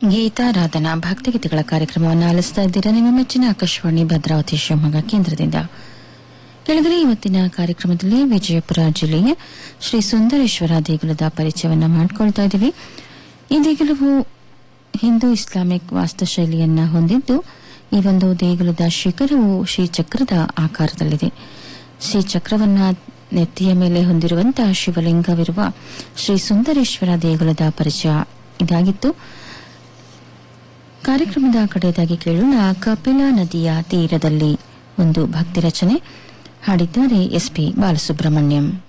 ಗೀತಾರಾಧನಾ ಭಕ್ತಿಗೀತೆಗಳ ಕಾರ್ಯಕ್ರಮವನ್ನು ಆಲಿಸ್ತಾ ಇದ್ದೀರಾ ನಿಮ್ಮ ಮೆಚ್ಚಿನ ಆಕಾಶವಾಣಿ ಭದ್ರಾವತಿ ಶಿವಮೊಗ್ಗ ಕೇಂದ್ರದಿಂದ ಕೆಳಗರೆ ಇವತ್ತಿನ ಕಾರ್ಯಕ್ರಮದಲ್ಲಿ ವಿಜಯಪುರ ಜಿಲ್ಲೆಯ ಶ್ರೀ ಸುಂದರೇಶ್ವರ ದೇಗುಲದ ಪರಿಚಯವನ್ನ ಮಾಡಿಕೊಳ್ತಾ ಇದ್ದೀವಿ ಈ ದೇಗುಲವು ಹಿಂದೂ ಇಸ್ಲಾಮಿಕ್ ವಾಸ್ತುಶೈಲಿಯನ್ನ ಹೊಂದಿದ್ದು ಈ ಒಂದು ದೇಗುಲದ ಶಿಖರವು ಶ್ರೀಚಕ್ರದ ಆಕಾರದಲ್ಲಿದೆ ಶ್ರೀಚಕ್ರವನ್ನ ನೆತ್ತಿಯ ಮೇಲೆ ಹೊಂದಿರುವಂತಹ ಶಿವಲಿಂಗವಿರುವ ಶ್ರೀ ಸುಂದರೇಶ್ವರ ದೇಗುಲದ ಪರಿಚಯ ಇದಾಗಿತ್ತು ಕಾರ್ಯಕ್ರಮದ ಕಡೆಯದಾಗಿ ಕೇಳೋಣ ಕಪಿಲಾ ನದಿಯ ತೀರದಲ್ಲಿ ಒಂದು ಭಕ್ತಿ ರಚನೆ ಹಾಡಿದ್ದಾರೆ ಎಸ್ಪಿ ಬಾಲಸುಬ್ರಹ್ಮಣ್ಯಂ